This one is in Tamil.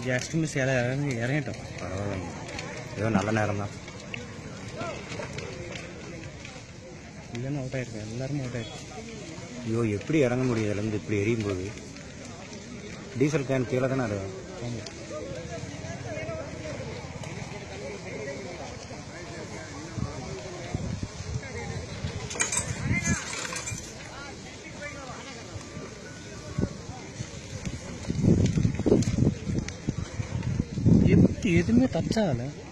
ஜஸ்ட் மிஸ் இறங்கி இறங்கிட்டோம் பரவாயில்லைங்க ஏதோ நல்ல நேரம் தான் இல்லைன்னு அவுட் ஆயிருக்கேன் எல்லாருமே அவுட் ஆயிருக்கேன் ஐயோ எப்படி இறங்க முடியும் இதுலேருந்து இப்படி எரியும் போது டீசல் கேன் கீழே தானே அது ஆமாம் எப்படி எதுவுமே டச் ஆகலை